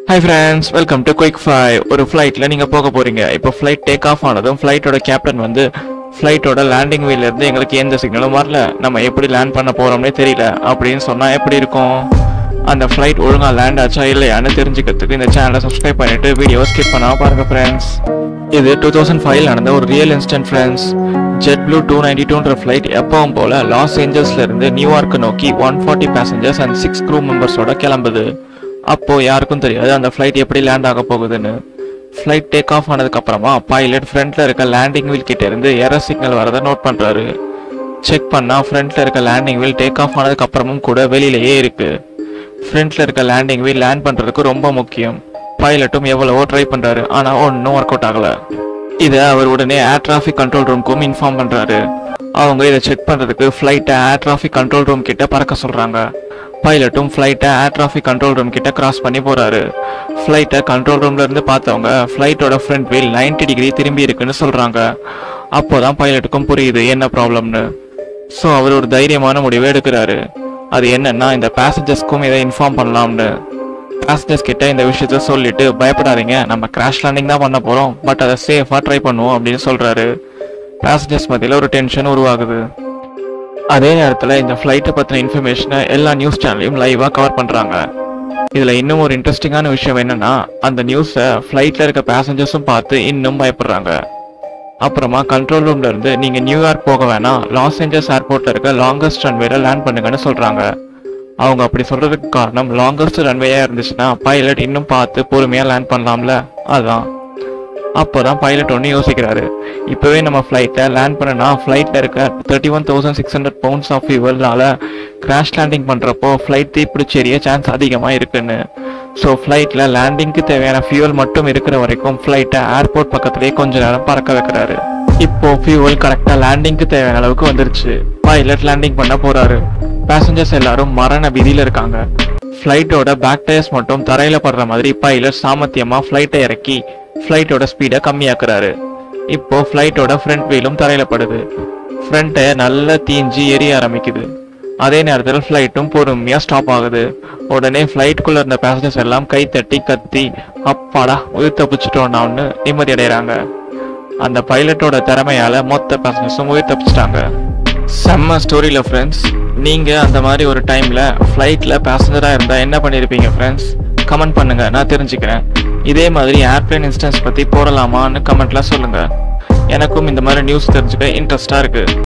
hi friends welcome to quick five ஒரு ஃப்ளைட்டில் நீங்கள் போக போகிறீங்க இப்போ ஃப்ளைட் டேக் ஆஃப் ஆனதும் ஃப்ளைட்டோட கேப்டன் வந்து ஃப்ளைட்டோட லேண்டிங் இருந்து எங்களுக்கு எந்த சிக்னலும் வரல நம்ம எப்படி லேண்ட் பண்ண போகிறோம்னே தெரியல அப்படின்னு சொன்னால் எப்படி இருக்கும் அந்த ஃப்ளைட் ஒழுங்காக லேண்ட் ஆச்சா இல்லையான்னு தெரிஞ்சுக்கிறதுக்கு இந்த சேனலை சப்ஸ்கிரைப் பண்ணிட்டு வீடியோ ஸ்கிப் பண்ணாமல் பாருங்க ஃப்ரெண்ட்ஸ் இது டூ தௌசண்ட் ஃபைவ் நடந்த ஒரு real instant friends Jet Blue two ninety டூன்ற ஃப்ளைட் எப்பவும் போல லாஸ் ஏஞ்சல்ஸ்ல இருந்து நியூயார்க்கு நோக்கி one forty passengers and six crew மெம்பர்ஸோட கிளம்புது அப்போ யாருக்கும் தெரியாது அந்த ஃப்ளைட் எப்படி லேண்ட் ஆக போகுதுன்னு ஃப்ளைட் டேக் ஆஃப் ஆனதுக்கு அப்புறமா பைலட் ஃப்ரண்ட்ல இருக்க லேண்டிங் வீல் கிட்ட இருந்து எரர் சிக்னல் வரதை நோட் பண்றாரு செக் பண்ணா ஃப்ரண்ட்ல இருக்க லேண்டிங் வீல் டேக் ஆஃப் ஆனதுக்கு அப்புறமும் கூட வெளியிலேயே இருக்கு ஃப்ரண்ட்ல இருக்க லேண்டிங் வீல் லேண்ட் பண்றதுக்கு ரொம்ப முக்கியம் பைலட்டும் எவ்வளவோ ட்ரை பண்றாரு ஆனா ஒன்றும் ஒர்க் அவுட் ஆகல இதை அவர் உடனே ஏர் டிராஃபிக் கண்ட்ரோல் ரூம்க்கும் இன்ஃபார்ம் பண்றாரு அவங்க இதை செக் பண்றதுக்கு ஃப்ளைட்டை ஏர் டிராஃபிக் கண்ட்ரோல் ரூம் கிட்ட பறக்க சொல்றாங்க பைலட்டும் ஃப்ளைட்டை ஏர் டிராஃபிக் கண்ட்ரோல் ரூம் கிட்ட கிராஸ் பண்ணி போறாரு ஃப்ளைட்டை கண்ட்ரோல் ரூம்ல இருந்து பார்த்தவங்க ஃப்ளைட்டோட ஃப்ரண்ட் வீல் 90 டிகிரி திரும்பி இருக்குன்னு சொல்றாங்க அப்போதான் பைலட்டுக்கும் புரியுது என்ன ப்ராப்ளம்னு ஸோ அவர் ஒரு தைரியமான முடிவை எடுக்கிறாரு அது என்னன்னா இந்த பேசஞ்சர்ஸ்க்கும் இதை இன்ஃபார்ம் பண்ணலாம்னு பேசஞ்சர்ஸ் கிட்ட இந்த விஷயத்த சொல்லிட்டு பயப்படாதீங்க நம்ம கிராஷ் லேண்டிங் தான் பண்ண போறோம் பட் அதை சேஃபா ட்ரை பண்ணுவோம் அப்படின்னு சொல்றாரு பேசஞ்சர்ஸ் மத்தியில ஒரு டென்ஷன் உருவாகுது அதே நேரத்துல இந்த ஃப்ளைட்டை பத்தின இன்ஃபர்மேஷனை எல்லா நியூஸ் சேனலையும் லைவா கவர் பண்றாங்க இதுல இன்னும் ஒரு இன்ட்ரெஸ்டிங்கான விஷயம் என்னன்னா அந்த நியூஸை ஃப்ளைட்ல இருக்க பேசஞ்சர்ஸும் பார்த்து இன்னும் பயப்படுறாங்க அப்புறமா கண்ட்ரோல் ரூம்ல இருந்து நீங்க நியூயார்க் போக வேணாம் லாஸ் ஏஞ்சல்ஸ் ஏர்போர்ட்ல இருக்க லாங்கஸ்ட் ரன்வேல லேண்ட் பண்ணுங்கன்னு சொல்றாங்க அவங்க அப்படி சொல்றதுக்கு காரணம் லாங்கஸ்ட் ரன்வேயா இருந்துச்சுன்னா பைலட் இன்னும் பார்த்து பொறுமையா லேண்ட் பண்ணலாம்ல அதான் அப்போதான் பைலட் ஒன்று யோசிக்கிறாரு இப்போவே நம்ம ஃப்ளைட்டை லேண்ட் பண்ணனா ஃப்ளைட்டில் இருக்க thirty one thousand six hundred pounds of ஃபியூவல்னால கிராஷ் லேண்டிங் பண்ணுறப்போ ஃப்ளைட் தீப்பிடிச்சு எரிய சான்ஸ் அதிகமாக இருக்குன்னு ஸோ ஃப்ளைட்டில் லேண்டிங்க்கு தேவையான ஃபியூவல் மட்டும் இருக்கிற வரைக்கும் ஃப்ளைட்டை ஏர்போர்ட் பக்கத்துலேயே கொஞ்ச நேரம் பறக்க வைக்கிறாரு இப்போ ஃபியூவல் கரெக்டாக லேண்டிங்க்கு தேவையான அளவுக்கு வந்துருச்சு பைலட் லேண்டிங் பண்ண போறாரு பேசஞ்சர்ஸ் எல்லாரும் மரண விதியில இருக்காங்க ஃப்ளைட்டோட பேக் டயர்ஸ் மட்டும் தரையில படுற மாதிரி பைலட் சாமர்த்தியமா ஃப்ளைட்டை இறக்கி ஃப்ளைட்டோட ஸ்பீடை கம்மியாக்குறாரு இப்போ ஃப்ளைட்டோட ஃப்ரண்ட் வீலும் தரையில படுது ஃப்ரண்ட் டயர் நல்லா தீஞ்சு எரிய ஆரம்பிக்குது அதே நேரத்தில் ஃப்ளைட்டும் பொறுமையா ஸ்டாப் ஆகுது உடனே ஃப்ளைட்டுக்குள்ள இருந்த பேசஞ்சர்ஸ் எல்லாம் கை தட்டி கத்தி அப்பாடா உயிர் தப்பிச்சிட்டோம்னு நிம்மதி அடைகிறாங்க அந்த பைலட்டோட திறமையால மொத்த பேசஞ்சர்ஸும் உயிர் தப்பிச்சிட்டாங்க செம்ம ஸ்டோரியில் ஃப்ரெண்ட்ஸ் நீங்கள் அந்த மாதிரி ஒரு டைமில் ஃப்ளைட்டில் பேசஞ்சராக இருந்தால் என்ன பண்ணியிருப்பீங்க ஃப்ரெண்ட்ஸ் கமெண்ட் பண்ணுங்க நான் தெரிஞ்சுக்கிறேன் இதே மாதிரி ஏர்பிளேன் இன்ஸ்டன்ஸ் பற்றி போடலாமான்னு கமெண்ட்ல சொல்லுங்கள் எனக்கும் இந்த மாதிரி நியூஸ் தெரிஞ்சுக்க இன்ட்ரெஸ்டாக இருக்குது